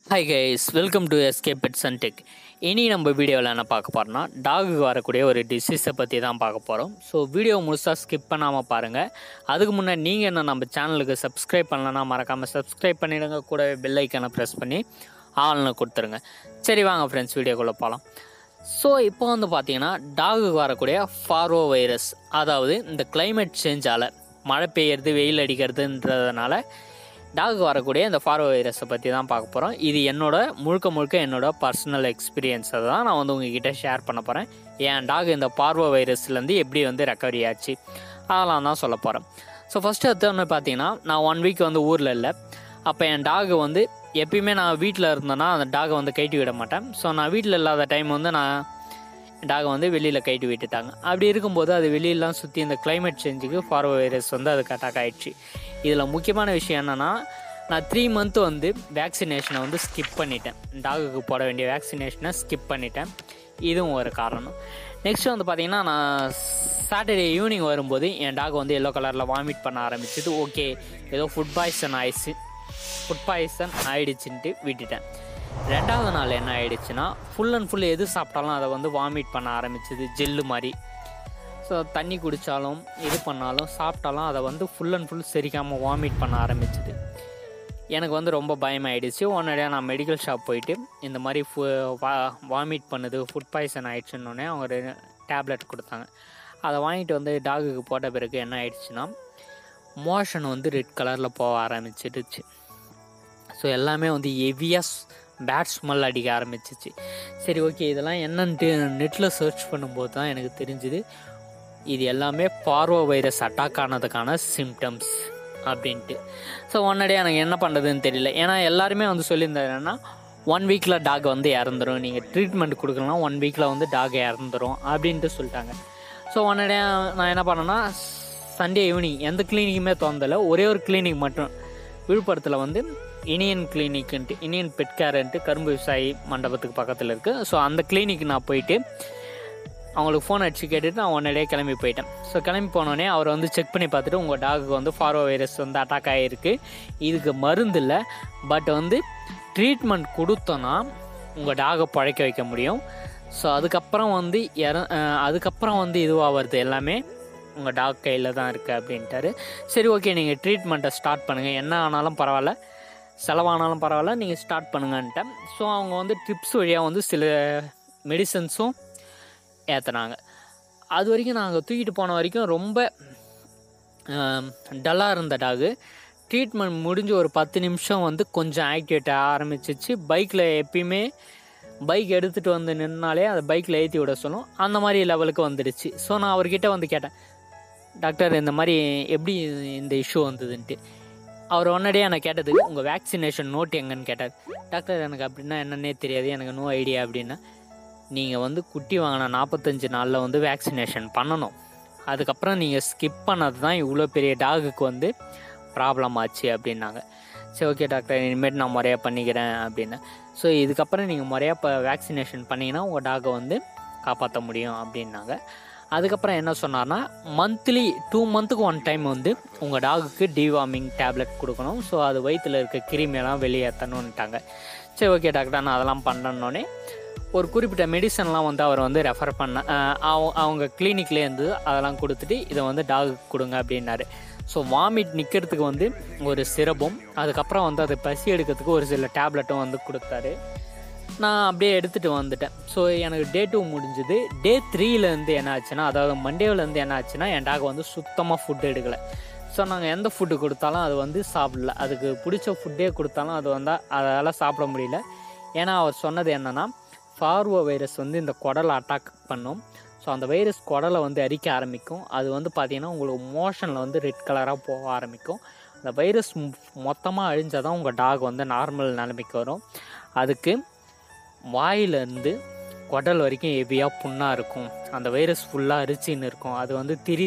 hi guys welcome to Escape Pets and Tech இனி நம்ம வீடியோவில் என்ன பார்க்க போகிறோம்னா டாகுக்கு வரக்கூடிய ஒரு டிசீஸை பற்றி தான் பார்க்க போகிறோம் ஸோ வீடியோ முழுசாக ஸ்கிப் பண்ணாமல் பாருங்கள் அதுக்கு முன்னாடி நீங்கள் என்ன நம்ம சேனலுக்கு சப்ஸ்கிரைப் பண்ணலன்னா மறக்காமல் சப்ஸ்கிரைப் பண்ணிவிடுங்க கூடவே பெல் ஐக்கனை ப்ரெஸ் பண்ணி ஆள்னு கொடுத்துருங்க சரி வாங்க ஃப்ரெண்ட்ஸ் வீடியோக்குள்ளே போகலாம் ஸோ இப்போ வந்து பார்த்தீங்கன்னா டாகுக்கு வரக்கூடிய ஃபார்வோ வைரஸ் அதாவது இந்த climate சேஞ்சால் மழை பெய்யறது வெயில் அடிக்கிறதுன்றதுனால டாகுக்கு வரக்கூடிய இந்த ஃபார்வோ வைரஸை பற்றி தான் பார்க்க போகிறோம் இது என்னோட முழுக்க முழுக்க என்னோட பர்சனல் எக்ஸ்பீரியன்ஸை தான் நான் வந்து உங்ககிட்ட ஷேர் பண்ண போகிறேன் என் டாக் இந்த பார்வோ வைரஸ்லேருந்து எப்படி வந்து ரெக்கவரி ஆச்சு அதெல்லாம் தான் சொல்ல போகிறேன் ஸோ ஃபஸ்ட்டு எடுத்தோன்னு பார்த்தீங்கன்னா நான் ஒன் வீக் வந்து ஊரில் இல்லை அப்போ என் டாக் வந்து எப்பயுமே நான் வீட்டில் இருந்தேன்னா அந்த டாகை வந்து கைட்டி விட மாட்டேன் ஸோ நான் வீட்டில் இல்லாத டைம் வந்து நான் டாகை வந்து வெளியில் கைட்டு விட்டுட்டாங்க அப்படி இருக்கும்போது அது வெளியெல்லாம் சுற்றி இந்த climate சேஞ்சுக்கு ஃபார்வோ வைரஸ் வந்து அதுக்கு அட்டாக் ஆயிடுச்சு இதில் முக்கியமான விஷயம் என்னென்னா நான் த்ரீ மந்த் வந்து வேக்சினேஷனை வந்து ஸ்கிப் பண்ணிட்டேன் டாகுக்கு போட வேண்டிய வேக்சினேஷனை ஸ்கிப் பண்ணிட்டேன் இதுவும் ஒரு காரணம் நெக்ஸ்ட் வந்து பார்த்தீங்கன்னா நான் சாட்டர்டே ஈவினிங் வரும்போது என் டாக் வந்து எல்லோ கலரில் வாமிட் பண்ண ஆரம்பிச்சது ஓகே ஏதோ ஃபுட் பாய்சன் ஆயிடுச்சு ஃபுட் பாய்சன் ஆயிடுச்சுன்ட்டு விட்டுட்டேன் ரெண்டாவது நாள் என்ன ஆயிடுச்சுன்னா ஃபுல் அண்ட் ஃபுல் எது சாப்பிட்டாலும் அதை வந்து வாமிட் பண்ண ஆரம்பிச்சது ஜெல்லு மாதிரி ஸோ தண்ணி குடித்தாலும் இது பண்ணாலும் சாப்பிட்டாலும் அதை வந்து ஃபுல் அண்ட் ஃபுல் செரிக்காமல் வாமிட் பண்ண ஆரம்பிச்சுது எனக்கு வந்து ரொம்ப பயமாயிடுச்சு உடனடியாக நான் மெடிக்கல் ஷாப் போயிட்டு இந்த மாதிரி ஃபு வா வாமிட் பண்ணுது ஃபுட் பாய்சன் ஆயிடுச்சுன்னொடனே அவங்க ஒரு டேப்லெட் கொடுத்தாங்க அதை வாங்கிட்டு வந்து டாகுக்கு போட்ட பிறகு என்ன ஆயிடுச்சுன்னா மோஷன் வந்து ரெட் கலரில் போக ஆரம்பிச்சிடுச்சு ஸோ எல்லாமே வந்து ஹெவியாக பேட் ஸ்மெல் அடிக்க ஆரம்பிச்சிச்சு சரி ஓகே இதெல்லாம் என்னன்ட்டு நெட்டில் சர்ச் பண்ணும்போது தான் எனக்கு தெரிஞ்சுது இது எல்லாமே பார்வோ வைரஸ் அட்டாக் ஆனதுக்கான சிம்டம்ஸ் அப்படின்ட்டு ஸோ உடனடியாக எனக்கு என்ன பண்ணுறதுன்னு தெரியல ஏன்னா எல்லாருமே வந்து சொல்லியிருந்தாரு என்னன்னா ஒன் வீக்கில் டாக் வந்து இறந்துரும் நீங்கள் ட்ரீட்மெண்ட் கொடுக்கலாம் ஒன் வீக்கில் வந்து டாக் இறந்துரும் அப்படின்ட்டு சொல்லிட்டாங்க ஸோ உடனடியாக நான் என்ன பண்ணேன்னா சண்டே ஈவினிங் எந்த கிளினிக்குமே திறந்தல ஒரே ஒரு கிளினிக் மட்டும் விழுப்புரத்தில் வந்து இனியன் கிளினிக்குன்ட்டு இனியன் பெட் கேர்ன்ட்டு கரும்பு விவசாயி மண்டபத்துக்கு பக்கத்தில் இருக்குது ஸோ அந்த கிளினிக் நான் போயிட்டு அவங்களுக்கு ஃபோன் அடிச்சு கேட்டுட்டு நான் உடனடியே கிளம்பி போயிட்டேன் ஸோ கிளம்பி போனோடனே அவர் வந்து செக் பண்ணி பார்த்துட்டு உங்கள் டாகுக்கு வந்து ஃபார்வோ வைரஸ் வந்து அட்டாக் ஆகிருக்கு இதுக்கு மருந்து இல்லை பட் வந்து ட்ரீட்மெண்ட் கொடுத்தோன்னா உங்கள் டாகை பழைக்க வைக்க முடியும் ஸோ அதுக்கப்புறம் வந்து இற அஹ் அதுக்கப்புறம் வந்து இதுவாக வருது எல்லாமே உங்கள் டாக் கையில் தான் இருக்குது அப்படின்ட்டாரு சரி ஓகே நீங்கள் ட்ரீட்மெண்ட்டை ஸ்டார்ட் பண்ணுங்கள் என்ன ஆனாலும் பரவாயில்ல செலவானாலும் பரவாயில்ல நீங்கள் ஸ்டார்ட் பண்ணுங்கன்ட்டேன் ஸோ அவங்க வந்து ட்ரிப்ஸ் வழியாக வந்து சில மெடிசன்ஸும் ஏற்றுனாங்க அது வரைக்கும் நாங்கள் தூக்கிட்டு போன வரைக்கும் ரொம்ப டல்லாக இருந்த டாகு ட்ரீட்மெண்ட் முடிஞ்சு ஒரு பத்து நிமிஷம் வந்து கொஞ்சம் ஆக்டிவேட் ஆரம்பிச்சிச்சு பைக்கில் எப்பயுமே பைக் எடுத்துகிட்டு வந்து நின்னாலே அதை பைக்கில் ஏற்றி விட சொல்லும் அந்த மாதிரி லெவலுக்கு வந்துடுச்சு ஸோ நான் அவர்கிட்ட வந்து கேட்டேன் டாக்டர் இந்த மாதிரி எப்படி இந்த இஷ்யூ வந்ததுன்ட்டு அவர் உடனடியாக நான் கேட்டதுக்கு உங்கள் வேக்சினேஷன் நோட் எங்கன்னு கேட்டார் டாக்டர் எனக்கு அப்படின்னா என்னன்னே தெரியாது எனக்கு நோ ஐடியா அப்படின்னா நீங்கள் வந்து குட்டி வாங்கின நாற்பத்தஞ்சு நாளில் வந்து வேக்சினேஷன் பண்ணணும் அதுக்கப்புறம் நீங்கள் ஸ்கிப் பண்ணது தான் இவ்வளோ பெரிய டாகுக்கு வந்து ப்ராப்ளம் ஆச்சு அப்படின்னாங்க சரி ஓகே டாக்டர் இனிமேட் நான் முறையாக பண்ணிக்கிறேன் அப்படின்னு ஸோ இதுக்கப்புறம் நீங்கள் முறையாக இப்போ வேக்சினேஷன் பண்ணிங்கன்னா உங்கள் டாகை வந்து காப்பாற்ற முடியும் அப்படின்னாங்க அதுக்கப்புறம் என்ன சொன்னார்னா மந்த்லி டூ மந்த்துக்கு ஒன் டைம் வந்து உங்கள் டாகுக்கு டிவார்மிங் டேப்லெட் கொடுக்கணும் ஸோ அது வயிற்றில் இருக்க கிருமியெல்லாம் வெளியேற்றணுன்ட்டாங்க சரி ஓகே டாக்டர் நான் அதெல்லாம் பண்ணுறேன்னொடனே ஒரு குறிப்பிட்ட மெடிசன்லாம் வந்து அவர் வந்து ரெஃபர் பண்ண அஹ் அவங்க அவங்க கிளினிக்லேயே இருந்து அதெல்லாம் கொடுத்துட்டு இதை வந்து டாகுக்கு கொடுங்க அப்படின்னாரு ஸோ வாமிட் நிற்கிறதுக்கு வந்து ஒரு சிரப்பும் அதுக்கப்புறம் வந்து அது பசி எடுக்கிறதுக்கு ஒரு சில டேப்லெட்டும் வந்து கொடுத்தாரு நான் அப்படியே எடுத்துகிட்டு வந்துட்டேன் ஸோ எனக்கு டே டூ முடிஞ்சுது டே த்ரீலேருந்து என்ன ஆச்சுன்னா அதாவது மண்டேவிலேருந்து என்ன ஆச்சுன்னா என் டாக் வந்து சுத்தமாக ஃபுட் எடுக்கலை ஸோ நாங்கள் எந்த ஃபுட்டு கொடுத்தாலும் அது வந்து சாப்பிடல அதுக்கு பிடிச்ச ஃபுட்டே கொடுத்தாலும் அது வந்து அதால் சாப்பிட முடியல ஏன்னா அவர் சொன்னது என்னென்னா ஃபார்வோ வைரஸ் வந்து இந்த குடலை அட்டாக் பண்ணும் ஸோ அந்த வைரஸ் குடலை வந்து அரிக்க ஆரம்பிக்கும் அது வந்து பார்த்திங்கன்னா உங்களுக்கு மோஷனில் வந்து ரெட் கலராக போக ஆரம்பிக்கும் அந்த வைரஸ் மொத்தமாக அழிஞ்சால் தான் உங்கள் டாக் வந்து நார்மல் நிலைமைக்கு வரும் அதுக்கு வாயிலேருந்து குடல் வரைக்கும் ஹெவியாக புண்ணாக இருக்கும் அந்த வைரஸ் ஃபுல்லாக அரிச்சின்னு இருக்கும் அது வந்து திரி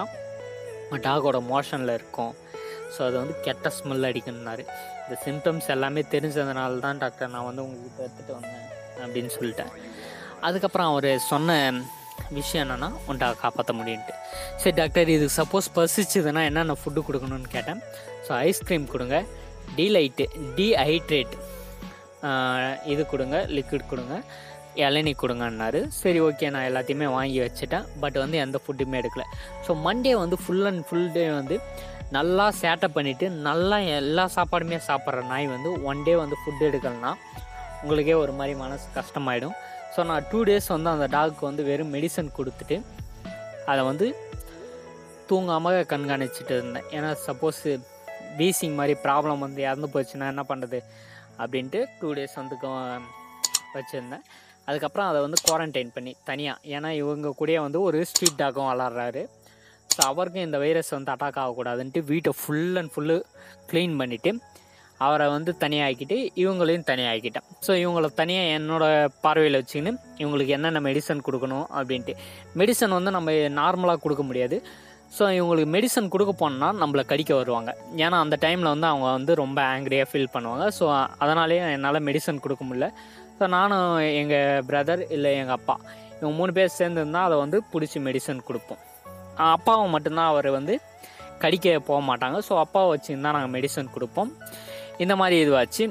திரியாக டாகோட மோஷனில் இருக்கும் ஸோ அது வந்து கெட்ட ஸ்மெல் அடிக்கணுன்னாரு இந்த சிம்டம்ஸ் எல்லாமே தெரிஞ்சதுனால தான் டாக்டர் நான் வந்து உங்களுக்கு எடுத்துகிட்டு வந்தேன் அப்படின்னு சொல்லிட்டேன் அதுக்கப்புறம் அவர் சொன்ன விஷயம் என்னென்னா உன்டா காப்பாற்ற முடியுன்ட்டு சரி டாக்டர் இது சப்போஸ் பசிச்சுதுன்னா என்னென்ன ஃபுட்டு கொடுக்கணும்னு கேட்டேன் ஸோ ஐஸ்கிரீம் கொடுங்க டீலைட்டு டீஹைட்ரேட் ஆஹ், இது கொடுங்க லிக்விட் கொடுங்க இளநீ கொடுங்கன்னாரு சரி ஓகே நான் எல்லாத்தையுமே வாங்கி வச்சுட்டேன் பட் வந்து எந்த ஃபுட்டுமே எடுக்கல ஸோ மண்டே வந்து ஃபுல் அண்ட் ஃபுல் டே வந்து நல்லா சேட்டை பண்ணிவிட்டு நல்லா எல்லா சாப்பாடுமே சாப்பிட்ற நாய் வந்து ஒன் டே வந்து ஃபுட் எடுக்கலனா உங்களுக்கே ஒரு மாதிரி மனசு கஷ்டமாயிடும் ஸோ நான் டூ டேஸ் வந்து அந்த டாக்கு வந்து வெறும் மெடிசன் கொடுத்துட்டு அதை வந்து தூங்காமல் கண்காணிச்சிட்டு இருந்தேன் ஏன்னா சப்போஸ் வீசிங் மாதிரி ப்ராப்ளம் வந்து இறந்து போச்சுன்னா என்ன பண்ணுறது அப்படின்ட்டு டூ டேஸ் வந்து கொ- வச்சுருந்தேன் அதுக்கப்புறம் அதை வந்து குவாரண்டைன் பண்ணி தனியாக ஏன்னா இவங்க கூடயே வந்து ஒரு ஸ்ட்ரீட் டாக்கும் வளர்றாரு ஸோ அவருக்கும் இந்த வைரஸ் வந்து அட்டாக் ஆகக்கூடாதுன்ட்டு வீட்டை ஃபுல் அண்ட் ஃபுல்லு க்ளீன் பண்ணிவிட்டு அவரை வந்து தனியாகிக்கிட்டு இவங்களையும் தனியாகிக்கிட்டேன் ஸோ இவங்கள தனியாக என்னோட பார்வையில் வச்சுக்கின்னு இவங்களுக்கு என்னென்ன மெடிசன் கொடுக்கணும் அப்படின்ட்டு மெடிசன் வந்து நம்ம நார்மலாக கொடுக்க முடியாது ஸோ இவங்களுக்கு மெடிசன் கொடுக்க போனோம்னா நம்மளை கடிக்க வருவாங்க ஏன்னா அந்த டைமில் வந்து அவங்க வந்து ரொம்ப ஆங்க்ரியாக ஃபீல் பண்ணுவாங்க ஸோ அதனாலேயே என்னால் மெடிசன் கொடுக்க முடியல ஸோ நானும் எங்கள் பிரதர் இல்லை எங்கள் அப்பா இவங்க மூணு பேர் சேர்ந்துருந்தால் அதை வந்து பிடிச்சி மெடிசன் கொடுப்போம் அஹ் அப்பாவை மட்டும்தான் அவர் வந்து கடிக்க போக மாட்டாங்க ஸோ அப்பாவை வச்சுருந்தா நாங்கள் மெடிசன் கொடுப்போம் இந்த மாதிரி இதுவாச்சு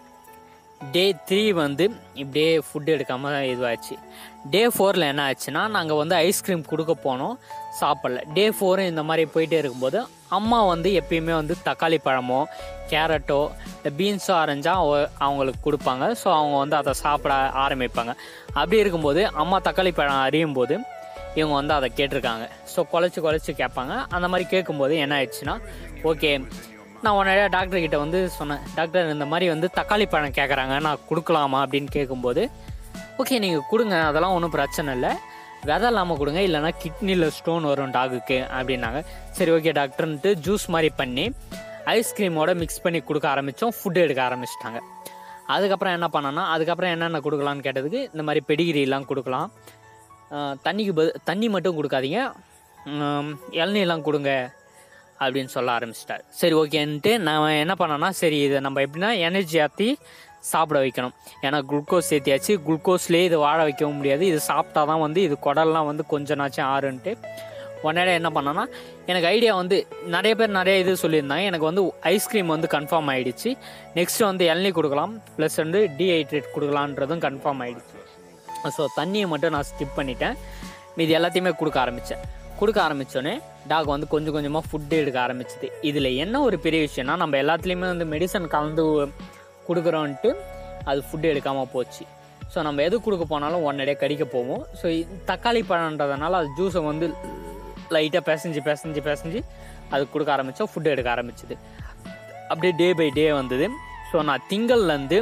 டே த்ரீ வந்து இப்படியே ஃபுட் எடுக்காமல் இதுவாச்சு டே ஃபோரில் என்ன ஆச்சுன்னா நாங்கள் வந்து ஐஸ்கிரீம் கொடுக்க போனோம் சாப்பிடல டே ஃபோரும் இந்த மாதிரி போயிட்டே இருக்கும்போது அம்மா வந்து எப்பயுமே வந்து தக்காளி பழமோ கேரட்டோ இந்த பீன்ஸோ ஆரஞ்சா அவங்களுக்கு கொடுப்பாங்க ஸோ அவங்க வந்து அதை சாப்பிட ஆரம்பிப்பாங்க அப்படி இருக்கும்போது அம்மா தக்காளி பழம் அறியும் போது இவங்க வந்து அதை கேட்டிருக்காங்க ஸோ குழச்சி குழச்சி கேட்பாங்க அந்த மாதிரி கேட்கும்போது என்ன ஆயிடுச்சுன்னா ஓகே நான் உடனே டாக்டர் கிட்ட வந்து சொன்னேன் டாக்டர் இந்த மாதிரி வந்து தக்காளி பழம் கேட்குறாங்க நான் கொடுக்கலாமா அப்படின்னு கேட்கும்போது ஓகே நீங்கள் கொடுங்க அதெல்லாம் ஒன்றும் பிரச்சனை இல்லை விதை இல்லாமல் கொடுங்க இல்லைன்னா கிட்னியில் ஸ்டோன் வரும் டாகுக்கு அப்படின்னாங்க சரி ஓகே டாக்டர்ன்ட்டு ஜூஸ் மாதிரி பண்ணி ஐஸ்கிரீமோட மிக்ஸ் பண்ணி கொடுக்க ஆரம்பித்தோம் ஃபுட்டு எடுக்க ஆரம்பிச்சிட்டாங்க அதுக்கப்புறம் என்ன பண்ணோன்னா அதுக்கப்புறம் என்னென்ன கொடுக்கலான்னு கேட்டதுக்கு இந்த மாதிரி பெடிகிரிலாம் கொடுக்கலாம் ஆஹ் தண்ணிக்கு பதி தண்ணி மட்டும் கொடுக்காதீங்க ஆம், இளநீர்லாம் கொடுங்க அப்படின்னு சொல்ல ஆரம்பிச்சிட்டார் சரி ஓகேன்ட்டு நான் என்ன பண்ணேன்னா சரி இதை நம்ம எப்படின்னா எனர்ஜி ஆற்றி சாப்பிட வைக்கணும் ஏன்னா குளுக்கோஸ் ஏற்றியாச்சு குளுக்கோஸ்லேயே இதை வாழ வைக்கவும் முடியாது இது சாப்பிட்டா தான் வந்து இது குடல்லாம் வந்து கொஞ்ச நாச்சும் ஆறுன்ட்டு உடனே என்ன பண்ணேன்னா எனக்கு ஐடியா வந்து நிறைய பேர் நிறைய இது சொல்லியிருந்தாங்க எனக்கு வந்து ஐஸ்கிரீம் வந்து கன்ஃபார்ம் ஆயிடுச்சு நெக்ஸ்ட் வந்து இளநீ கொடுக்கலாம் ப்ளஸ் வந்து டீஹைட்ரேட் கொடுக்கலான்றதும் கன்ஃபார்ம் ஆயிடுச்சு ஸோ தண்ணியை மட்டும் நான் ஸ்கிப் பண்ணிட்டேன் மீதி எல்லாத்தையுமே கொடுக்க ஆரம்பித்தேன் கொடுக்க ஆரம்பித்தோடனே டாக் வந்து கொஞ்சம் கொஞ்சமாக ஃபுட்டு எடுக்க ஆரம்பிச்சுது இதில் என்ன ஒரு பெரிய விஷயம்னா நம்ம எல்லாத்துலேயுமே வந்து மெடிசன் கலந்து கொடுக்குறோன்ட்டு அது ஃபுட்டு எடுக்காமல் போச்சு ஸோ நம்ம எது கொடுக்க போனாலும் ஒன்னடியே கடிக்க போவோம் ஸோ தக்காளி பழன்றதுனால அது ஜூஸை வந்து லைட்டாக பிசைஞ்சு பிசைஞ்சு பிசைஞ்சு அது கொடுக்க ஆரம்பித்தோம் ஃபுட்டு எடுக்க ஆரம்பிச்சுது அப்படியே டே பை டே வந்தது ஸோ நான் திங்கள்லேருந்து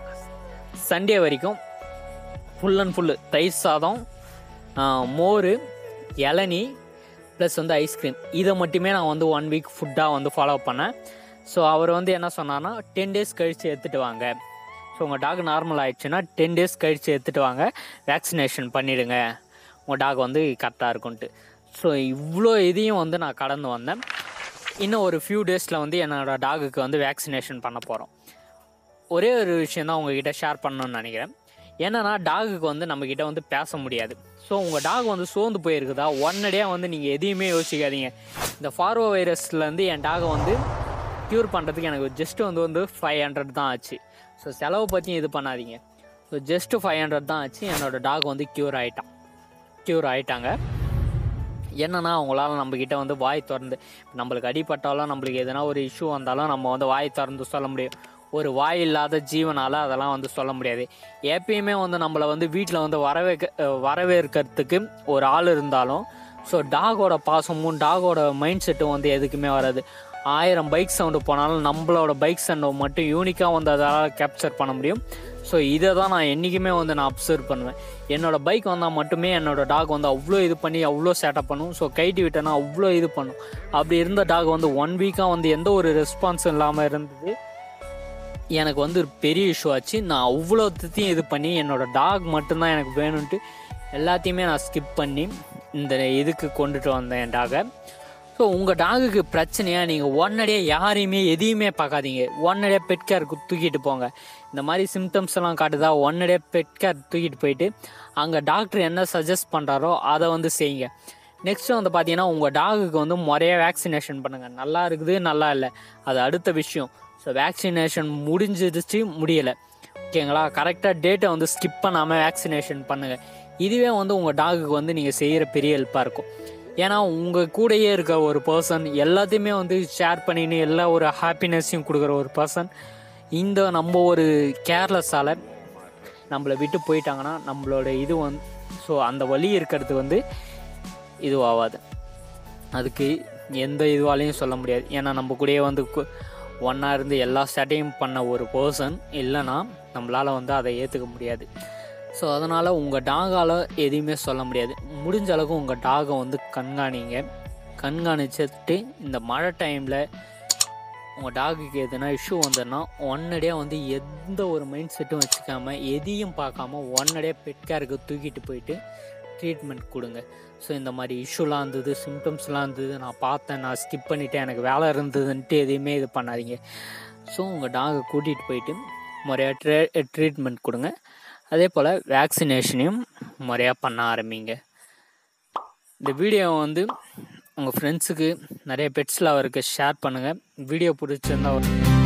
சண்டே வரைக்கும் ஃபுல் அண்ட் ஃபுல்லு தயிர் சாதம் ஆஹ், மோர் இளநீ ப்ளஸ் வந்து ஐஸ்கிரீம் இதை மட்டுமே நான் வந்து ஒன் வீக் ஃபுட்டாக வந்து ஃபாலோ பண்ணேன் ஸோ அவர் வந்து என்ன சொன்னார்னா டென் டேஸ் கழித்து எடுத்துகிட்டு வாங்க ஸோ உங்கள் டாக் நார்மல் ஆயிடுச்சுன்னா டென் டேஸ் கழித்து எடுத்துகிட்டு வாங்க வேக்சினேஷன் பண்ணிவிடுங்க உங்கள் டாக் வந்து கரெக்டாக இருக்கும்ன்ட்டு ஸோ இவ்வளோ இதையும் வந்து நான் கடந்து வந்தேன் இன்னும் ஒரு ஃபியூ டேஸில் வந்து என்னோடய டாகுக்கு வந்து வேக்சினேஷன் பண்ண போகிறோம் ஒரே ஒரு விஷயம் தான் உங்ககிட்ட ஷேர் பண்ணணும்னு நினைக்கிறேன் என்னன்னா டாகுக்கு வந்து நம்மக்கிட்ட வந்து பேச முடியாது ஸோ உங்கள் டாக் வந்து சோர்ந்து போயிருக்குதா உடனடியாக வந்து நீங்கள் எதையுமே யோசிக்காதீங்க இந்த ஃபார்வோ வைரஸ்லேருந்து என் டாகை வந்து க்யூர் பண்ணுறதுக்கு எனக்கு ஜஸ்ட் வந்து வந்து ஃபைவ் ஹண்ட்ரட் தான் ஆச்சு ஸோ செலவு பற்றியும் இது பண்ணாதீங்க ஸோ ஜஸ்ட்டு ஃபைவ் ஹண்ட்ரட் தான் ஆச்சு என்னோடய டாக் வந்து க்யூர் ஆகிட்டான் க்யூர் ஆகிட்டாங்க என்னன்னா அவங்களால நம்மக்கிட்ட வந்து வாய் திறந்து நம்மளுக்கு அடிபட்டாலும் நம்மளுக்கு எதனா ஒரு இஷ்யூ வந்தாலும் நம்ம வந்து வாய் திறந்து சொல்ல முடியும் ஒரு வாய் இல்லாத ஜீவனால் அதெல்லாம் வந்து சொல்ல முடியாது எப்பயுமே வந்து நம்மளை வந்து வீட்டில் வந்து வரவேற்க அஹ் வரவேற்கிறதுக்கு ஒரு ஆள் இருந்தாலும் ஸோ டாகோட பாசமும் டாகோட மைண்ட் செட்டும் வந்து எதுக்குமே வராது ஆயிரம் பைக் சவுண்டு போனாலும் நம்மளோட பைக் சவுண்டை மட்டும் யூனிக்காக வந்து அதால் கேப்சர் பண்ண முடியும் ஸோ இதை தான் நான் என்றைக்குமே வந்து நான் அப்சர்வ் பண்ணுவேன் என்னோட பைக் வந்தால் மட்டுமே என்னோட டாக் வந்து அவ்வளோ இது பண்ணி அவ்வளோ சேட்டப் பண்ணும் ஸோ கைட்டி விட்டேன்னா அவ்வளோ இது பண்ணும் அப்படி இருந்த டாக் வந்து ஒன் வீக்காக வந்து எந்த ஒரு ரெஸ்பான்ஸும் இல்லாமல் இருந்தது எனக்கு வந்து ஒரு பெரிய இஷ்யூ ஆச்சு நான் அவ்வளோத்தையும் இது பண்ணி என்னோட டாக் மட்டும்தான் எனக்கு வேணும்ன்ட்டு எல்லாத்தையுமே நான் ஸ்கிப் பண்ணி இந்த இதுக்கு கொண்டுட்டு வந்தேன் என் டாகை ஸோ உங்கள் டாகுக்கு பிரச்சனையாக நீங்கள் உடனடியாக யாரையுமே எதையுமே பார்க்காதீங்க உடனடியாக பெட் கேருக்கு தூக்கிட்டு போங்க இந்த மாதிரி சிம்டம்ஸ் எல்லாம் காட்டுதா உடனடியாக பெட் கேர் தூக்கிட்டு போயிட்டு அங்கே டாக்டர் என்ன சஜஸ்ட் பண்ணுறாரோ அதை வந்து செய்யுங்க நெக்ஸ்ட் வந்து பார்த்தீங்கன்னா உங்கள் டாகுக்கு வந்து முறையாக வேக்சினேஷன் பண்ணுங்கள் நல்லா இருக்குது நல்லா இல்லை அது அடுத்த விஷயம் ஸோ வேக்சினேஷன் முடிஞ்சிருச்சு முடியலை ஓகேங்களா கரெக்டாக டேட்டை வந்து ஸ்கிப் பண்ணாமல் வேக்சினேஷன் பண்ணுங்கள் இதுவே வந்து உங்கள் டாகுக்கு வந்து நீங்கள் செய்கிற பெரிய ஹெல்ப்பாக இருக்கும் ஏன்னா உங்கள் கூடயே இருக்க ஒரு பர்சன் எல்லாத்தையுமே வந்து ஷேர் பண்ணின்னு எல்லா ஒரு ஹாப்பினஸையும் கொடுக்குற ஒரு பர்சன் இந்த நம்ம ஒரு கேர்லெஸ்ஸால் நம்மளை விட்டு போயிட்டாங்கன்னா நம்மளோட இது வந்து ஸோ அந்த வலி இருக்கிறது வந்து இதுவாகாது அதுக்கு எந்த இதுவாலையும் சொல்ல முடியாது ஏன்னா நம்ம கூடயே வந்து ஒன்றா இருந்து எல்லா சேட்டையும் பண்ண ஒரு பர்சன் இல்லைன்னா நம்மளால் வந்து அதை ஏற்றுக்க முடியாது ஸோ அதனால் உங்கள் டாகால் எதையுமே சொல்ல முடியாது முடிஞ்ச அளவுக்கு உங்கள் டாகை வந்து கண்காணிங்க கண்காணிச்சிட்டு இந்த மழை டைமில் உங்கள் டாகுக்கு எதுனா இஷ்யூ வந்ததுன்னா ஒன்னடியாக வந்து எந்த ஒரு மைண்ட் செட்டும் வச்சுக்காம எதையும் பார்க்காம ஒன்னடியாக பெட் கேருக்கு தூக்கிட்டு போயிட்டு ட்ரீட்மெண்ட் கொடுங்க ஸோ இந்த மாதிரி இஷ்யூலாம் இருந்தது சிம்டம்ஸ்லாம் இருந்தது நான் பார்த்தேன் நான் ஸ்கிப் பண்ணிட்டேன் எனக்கு வேலை இருந்ததுன்ட்டு எதையுமே இது பண்ணாதீங்க ஸோ உங்கள் டாகை கூட்டிகிட்டு போயிட்டு முறையாக ட்ரே ட்ரீட்மெண்ட் கொடுங்க அதே போல் வேக்சினேஷனையும் முறையாக பண்ண ஆரம்பிங்க இந்த வீடியோ வந்து உங்கள் ஃப்ரெண்ட்ஸுக்கு நிறைய பெட்ஸ் லவருக்கு ஷேர் பண்ணுங்கள் வீடியோ பிடிச்சிருந்தா ஒரு